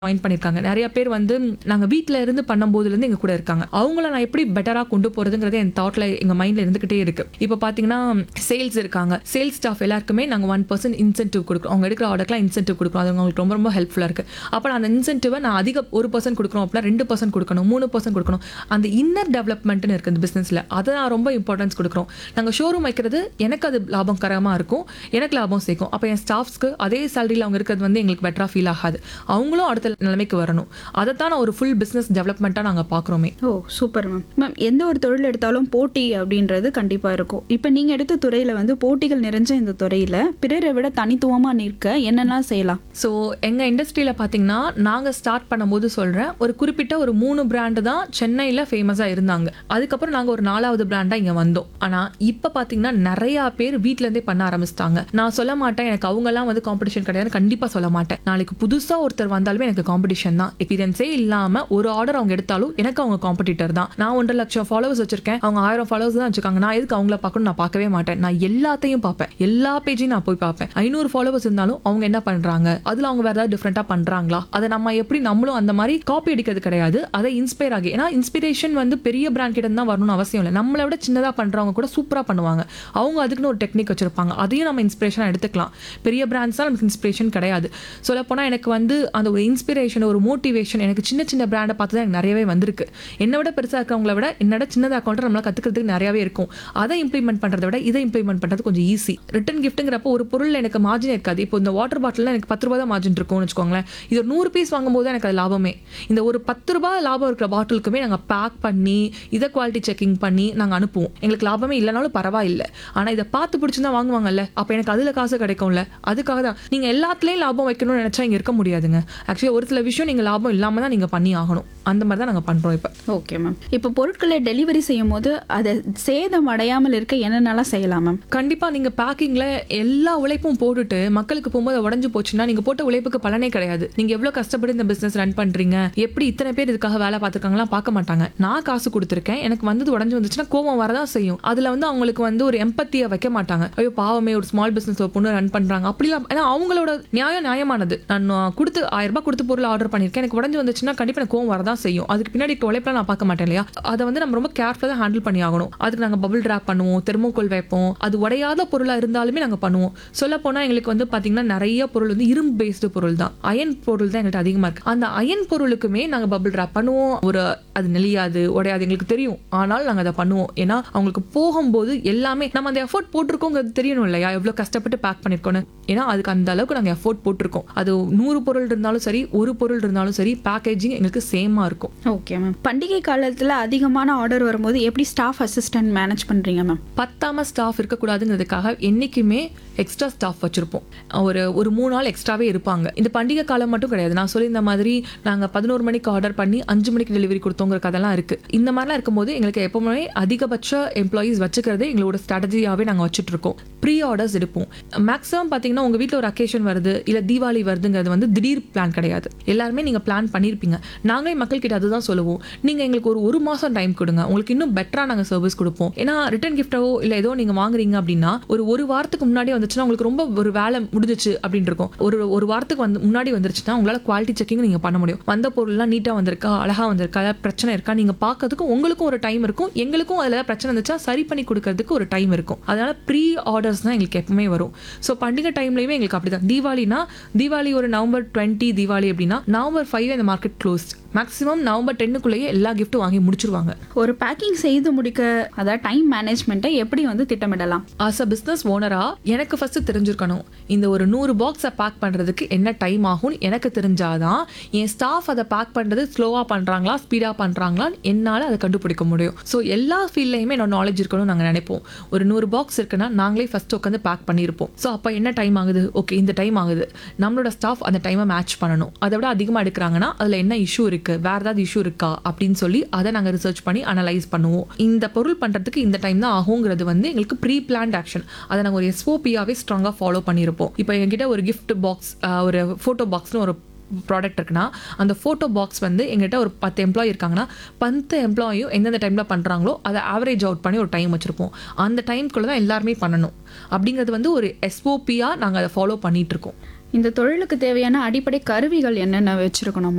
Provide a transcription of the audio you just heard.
join பண்ணியிருக்காங்க நிறைய பேர் வந்து நாங்கள் வீட்டில் இருந்து பண்ணும்போதுலேருந்து எங்கள் கூட இருக்காங்க அவங்கள நான் எப்படி பெட்டராக கொண்டு போகிறதுங்கிறது என் தாட்டில் எங்கள் மைண்டில் இருந்துக்கிட்டே இருக்கு இப்போ பார்த்தீங்கன்னா சேல்ஸ் இருக்காங்க சேல்ஸ் ஸ்டாஃப் எல்லாருக்குமே நாங்கள் ஒன் பர்சன்ட் இன்சென்டிவ் கொடுக்குறோம் அவங்க எடுக்கிற ஆர்டர்க்குலாம் இன்சென்டிவ் கொடுக்குறோம் அது அவங்களுக்கு ரொம்ப ரொம்ப ஹெல்ப்ஃபுல்லாக இருக்குது அப்போ நான் அந்த இன்சென்டிவை நான் அதிக ஒரு பர்சன்ட் கொடுக்குறோம் அப்படின்னா ரெண்டு பர்சன்ட் கொடுக்கணும் மூணு பர்சன்ட் கொடுக்கணும் அந்த இன்னர் டெவலப்மெண்ட்னு இருக்குது இந்த பிஸ்னஸில் அதை நான் ரொம்ப இம்பார்ட்டன்ஸ் கொடுக்குறோம் நாங்கள் ஷோரூம் வைக்கிறது எனக்கு அது லாபகரமாக இருக்கும் எனக்கு லாபம் சேர்க்கும் அப்போ என் ஸ்டாஃப்ஸ்க்கு அதே சேலரியில் அவங்க இருக்கிறது வந்து எங்களுக்கு பெட்டராக ஃபீல் ஆகாது அவங்களும் அடுத்த நிலைமைக்கு வரணும் அதை தான் நான் ஒரு ஃபுல் பிஸ்னஸ் டெவலப்மெண்ட்டாக நாங்கள் பார்க்குறோமே ஓ சூப்பர் மேம் மேம் எந்த ஒரு தொழில் எடுத்தாலும் போட்டி அப்படின்றது கண்டிப்பாக இருக்கும் இப்போ நீங்கள் எடுத்த துறையில் வந்து போட்டிகள் நிறைஞ்ச இந்த துறையில் பிறரை விட தனித்துவமாக நிற்க என்னெல்லாம் செய்யலாம் ஸோ எங்கள் இண்டஸ்ட்ரியில் பார்த்தீங்கன்னா நாங்கள் ஸ்டார்ட் பண்ணும்போது சொல்கிறேன் ஒரு குறிப்பிட்ட ஒரு மூணு பிராண்டு தான் சென்னையில் ஃபேமஸாக இருந்தாங்க அதுக்கப்புறம் நாங்கள் ஒரு நாலாவது பிராண்டாக இங்கே வந்தோம் ஆனால் இப்போ பார்த்தீங்கன்னா நிறையா பேர் வீட்டிலேருந்தே பண்ண ஆரம்பிச்சிட்டாங்க நான் சொல்ல மாட்டேன் எனக்கு அவங்கெல்லாம் வந்து காம்படிஷன் கிடையாது கண்டிப்பாக சொல்ல மாட்டேன் நாளைக்கு புதுசாக ஒருத்தர் வந்தாலுமே எனக்கு காம்படிஷன் தான் எக்ஸ்பீரியன்ஸே இல்லாமல் ஒரு ஆர்டர் அவங்க எடுத்தாலும் எனக்கு அவங்க காம்படிட்டர் தான் நான் ஒன்றரை லட்சம் ஃபாலோவர்ஸ் வச்சிருக்கேன் அவங்க ஆயிரம் ஃபாலோவர்ஸ் தான் வச்சிருக்காங்க நான் எதுக்கு அவங்கள பார்க்கணும் நான் பார்க்கவே மாட்டேன் நான் எல்லாத்தையும் பார்ப்பேன் எல்லா பேஜையும் நான் போய் பார்ப்பேன் ஐநூறு ஃபாலோவர்ஸ் இருந்தாலும் அவங்க என்ன பண்றாங்க அதுல அவங்க வேற ஏதாவது டிஃப்ரெண்டா பண்றாங்களா அதை நம்ம எப்படி நம்மளும் அந்த மாதிரி காப்பி அடிக்கிறது கிடையாது அதை இன்ஸ்பயர் ஆகி ஏன்னா இன்ஸ்பிரேஷன் வந்து பெரிய பிராண்ட் கிட்ட தான் வரணும்னு அவசியம் இல்லை நம்மளை விட சின்னதா பண்றவங்க கூட சூப்பரா பண்ணுவாங்க அவங்க அதுக்குன்னு ஒரு டெக்னிக் வச்சிருப்பாங்க அதையும் நம்ம இன்ஸ்பிரேஷனா எடுத்துக்கலாம் பெரிய பிராண்ட்ஸ் தான் நமக்கு இன்ஸ்பிரேஷன் கிடையாது சொல்ல போனா எனக்கு வந்து அந்த ஒரு இன்ஸ்பிரேஷன் ஒரு மோட்டிவேஷன் எனக்கு சின்ன சின்ன பிராண்டை பார்த்து தான் எனக்கு நிறையவே வந்திருக்கு என்னை விட பெருசாக இருக்கவங்கள விட என்னோட சின்னதாக அக்கௌண்ட்டை நம்மளால் கற்றுக்கிறதுக்கு நிறையவே இருக்கும் அதை இம்ப்ளிமெண்ட் பண்ணுறதை விட இதை இம்ப்ளிமெண்ட் பண்ணுறது கொஞ்சம் ஈஸி ரிட்டன் கிஃப்ட்டுங்கிறப்போ ஒரு பொருள் எனக்கு மார்ஜின் இருக்காது இப்போ இந்த வாட்டர் பாட்டிலில் எனக்கு பத்து ரூபா தான் மார்ஜின் இருக்கும்னு வச்சுக்கோங்களேன் இது ஒரு நூறு பீஸ் வாங்கும்போது தான் எனக்கு அது லாபமே இந்த ஒரு பத்து ரூபாய் லாபம் இருக்கிற பாட்டிலுக்குமே நாங்கள் பேக் பண்ணி இதை குவாலிட்டி செக்கிங் பண்ணி நாங்கள் அனுப்புவோம் எங்களுக்கு லாபமே இல்லைனாலும் பரவாயில்லை ஆனால் இதை பார்த்து பிடிச்சிருந்தா வாங்குவாங்கல்ல அப்போ எனக்கு அதில் காசு கிடைக்கும்ல அதுக்காக தான் நீங்கள் எல்லாத்துலேயும் லாபம் வைக்கணும்னு நினச்சா இங்கே இருக்க முடியாதுங்க ஆக்சுவலி ஒரு சில விஷயம் நீங்கள் லாபம் இல்லாமல் தான் நீங்கள் பண்ணி ஆகணும் அந்த மாதிரி தான் நாங்கள் பண்ணுறோம் இப்போ ஓகே மேம் இப்போ பொருட்களை டெலிவரி செய்யும் போது அதை சேதம் அடையாமல் இருக்க என்னென்னலாம் செய்யலாம் மேம் கண்டிப்பா நீங்க பேக்கிங்ல எல்லா உழைப்பும் போட்டுட்டு மக்களுக்கு போகும்போது அது உடஞ்சு போச்சுன்னா நீங்க போட்ட உழைப்புக்கு பலனே கிடையாது நீங்க எவ்வளவு கஷ்டப்பட்டு இந்த பிசினஸ் ரன் பண்றீங்க எப்படி இத்தனை பேர் இதுக்காக வேலை பார்த்துருக்காங்களாம் பார்க்க மாட்டாங்க நான் காசு கொடுத்துருக்கேன் எனக்கு வந்தது உடஞ்சு வந்துச்சுன்னா கோவம் வரதான் செய்யும் அதுல வந்து அவங்களுக்கு வந்து ஒரு எம்பத்தியை வைக்க மாட்டாங்க ஐயோ பாவமே ஒரு ஸ்மால் பிசினஸ் ஒரு பொண்ணு ரன் பண்றாங்க அப்படிலாம் ஏன்னா அவங்களோட நியாயம் நியாயமானது நான் கொடுத்து ஆயிரம் ரூபாய் கொடுத்து பொருள் ஆர்டர் பண்ணியிருக்கேன் எனக்கு உடஞ்சு வந்துச்சுன்னா கண்டிப்பா எனக்கு கோவம் வரதான் செய்யும் அதுக்கு பின்னாடி இருக்க உழைப்பெல்லாம் நான் பார்க்க மாட்டேன் இல்லையா அதை வந்து நம்ம ரொம்ப கேர்ஃபுல்லாக தான் ஹேண்டில் பண்ணி ஆகணும் அதுக்கு நாங்கள் பபிள் ட்ராப் பண்ணுவோம் தெர்மோகோல் வைப்போம் அது உடையாத பொருளாக இருந்தாலுமே நாங்கள் பண்ணுவோம் சொல்ல போனால் எங்களுக்கு வந்து பார்த்தீங்கன்னா நிறைய பொருள் வந்து இரும்பு பேஸ்டு பொருள் தான் அயன் பொருள் தான் எங்கள்கிட்ட அதிகமாக இருக்கு அந்த அயன் பொருளுக்குமே நாங்கள் பபிள் ட்ராப் பண்ணுவோம் ஒரு அது நெளியாது உடையாது எங்களுக்கு தெரியும் ஆனால் நாங்கள் அதை பண்ணுவோம் ஏன்னா அவங்களுக்கு போகும்போது எல்லாமே நம்ம அந்த எஃபோர்ட் போட்டிருக்கோங்கிறது தெரியணும் இல்லையா எவ்வளோ கஷ்டப்பட்டு பேக் பண்ணியிருக்கோன்னு ஏன்னா அதுக்கு அந்த அளவுக்கு நாங்கள் எஃபோர்ட் போட்டிருக்கோம் அது நூறு பொருள் இருந்தாலும் சரி ஒரு பொருள் இருந்தாலும் சரி பேக்கேஜிங் எங்களுக்கு சேமாக இருக்கும் ஓகே மேம் பண்டிகை காலத்தில் அதிகமான ஆர்டர் வரும்போது எப்படி ஸ்டாஃப் அசிஸ்டன்ட் மேனேஜ் பண்ணுறீங்க மேம் பத்தாம ஸ்டாஃப் இருக்கக்கூடாதுங்கிறதுக்காக என்றைக்குமே எக்ஸ்ட்ரா ஸ்டாஃப் வச்சிருப்போம் ஒரு ஒரு மூணு நாள் எக்ஸ்ட்ராவே இருப்பாங்க இந்த பண்டிகை காலம் மட்டும் கிடையாது நான் சொல்லி இந்த மாதிரி நாங்கள் பதினோரு மணிக்கு ஆர்டர் பண்ணி அஞ்சு மணிக்கு டெலிவரி கொடுத்தோங்கிற கதெல்லாம் இருக்கு இந்த மாதிரிலாம் இருக்கும்போது எங்களுக்கு எப்பவுமே அதிகபட்ச எம்ப்ளாயீஸ் வச்சுக்கிறதே எங்களோட ஸ்ட்ராட்டஜியாகவே நாங்கள் வச்சுட்டு இருக்கோம் ப்ரீ ஆர்டர்ஸ் எடுப்போம் மேக்ஸிமம் பார்த்தீங்கன்னா உங்கள் வீட்டில் ஒரு அக்கேஷன் வருது இல்லை தீபாவளி வருதுங்கிறது வந்து திடீர் பிளான் கிடையாது எல்லாருமே நீங்கள் பிளான் பண்ணியிருப்பீங்க நாங்களே மக்கள்கிட்ட அதுதான் சொல்லுவோம் நீங்கள் எங்களுக்கு ஒரு ஒரு மாதம் டைம் கொடுங்க உங்களுக்கு இன்னும் பெட்டராக நாங்கள் சர்வீஸ் கொடுப்போம் ஏன்னா ரிட்டன் கிஃப்ட்டோ இல்லை ஏதோ நீங்கள் வாங்குறீங்க அப்படின்னா ஒரு ஒரு வாரத்துக்கு முன்னாடி வந்துச்சுன்னா உங்களுக்கு ரொம்ப ஒரு வேலை முடிஞ்சிச்சு அப்படின்னு இருக்கும் ஒரு ஒரு வாரத்துக்கு வந்து முன்னாடி வந்துருச்சுன்னா உங்களால் குவாலிட்டி செக்கிங் நீங்கள் பண்ண முடியும் வந்த பொருள்லாம் நீட்டாக வந்திருக்கா அழகாக வந்திருக்கா ஏதாவது பிரச்சனை இருக்கா நீங்கள் பார்க்கறதுக்கு உங்களுக்கும் ஒரு டைம் இருக்கும் எங்களுக்கும் அதில் ஏதாவது பிரச்சனை இருந்துச்சா சரி பண்ணி கொடுக்கறதுக்கு ஒரு டைம் இருக்கும் அதனால ப்ரீ ஆர்டர்ஸ் தான் எங்களுக்கு எப்பவுமே வரும் ஸோ பண்டிகை டைம்லையுமே எங்களுக்கு அப்படிதான் தீபாவளினா தீபாவளி ஒரு நவம்பர் டுவெண்ட்டி தீபாவளி அப்படின்னா நவம்பர் ஃபைவ் இந்த மார்க்கெட் க்ளோஸ்ட் மேக்ஸிமம் நவம்பர் டென்னுக்குள்ளேயே எல்லா கிஃப்ட்டும் வாங்கி முடிச்சிருவாங்க ஒரு பேக்கிங் செய்து முடிக்க அதாவது டைம் மேனேஜ்மெண்ட்டை எப்படி வந்து திட்டமிடலாம் ஆஸ் அ பிஸ்னஸ் ஓனரா எனக்கு ஃபர்ஸ்ட் தெரிஞ்சிருக்கணும் இந்த ஒரு நூறு பாக்ஸை பேக் பண்றதுக்கு என்ன டைம் ஆகும்னு எனக்கு தெரிஞ்சாதான் என் ஸ்டாஃப் அதை பேக் பண்றது ஸ்லோவா பண்றாங்களா ஸ்பீடா பண்றாங்களான்னு என்னால அதை கண்டுபிடிக்க முடியும் ஸோ எல்லா ஃபீல்ட்லையுமே என்னோட நாலேஜ் இருக்கணும்னு நாங்கள் நினைப்போம் ஒரு நூறு பாக்ஸ் இருக்குன்னா நாங்களே ஃபர்ஸ்ட் உட்காந்து பேக் பண்ணியிருப்போம் ஸோ அப்போ என்ன டைம் ஆகுது ஓகே இந்த டைம் ஆகுது நம்மளோட ஸ்டாஃப் அந்த டைமை மேட்ச் பண்ணணும் அதை விட அதிகமாக எடுக்கிறாங்கன்னா அதில் என்ன இஷ்யூ இருக்கு வேற ஏதாவது இஷ்யூ இருக்கா அப்படின்னு சொல்லி அதை நாங்கள் ரிசர்ச் பண்ணி அனலைஸ் பண்ணுவோம் இந்த பொருள் பண்ணுறதுக்கு இந்த டைம் தான் ஆகுங்கிறது வந்து எங்களுக்கு ப்ரீ பிளான்ட் ஆக்ஷன் அதை நாங்கள் ஒரு எஸ்ஓபியாவே ஸ்ட்ராங்காக ஃபாலோ பண்ணியிருப்போம் இப்போ எங்ககிட்ட ஒரு கிஃப்ட் பாக்ஸ் ஒரு ஃபோட்டோ பாக்ஸ்னு ஒரு ப்ராடக்ட் இருக்குன்னா அந்த ஃபோட்டோ பாக்ஸ் வந்து எங்கிட்ட ஒரு பத்து எம்ப்ளாயி இருக்காங்கன்னா பத்து எம்ப்ளாயும் எந்தெந்த டைமில் பண்ணுறாங்களோ அதை ஆவரேஜ் அவுட் பண்ணி ஒரு டைம் வச்சுருப்போம் அந்த டைம்குள்ளே தான் எல்லாருமே பண்ணணும் அப்படிங்கிறது வந்து ஒரு எஸ்ஓபியாக நாங்கள் அதை ஃபாலோ பண்ணிட்டு இருக்கோம் இந்த தொழிலுக்கு தேவையான அடிப்படை கருவிகள் என்னென்ன வச்சிருக்கணும்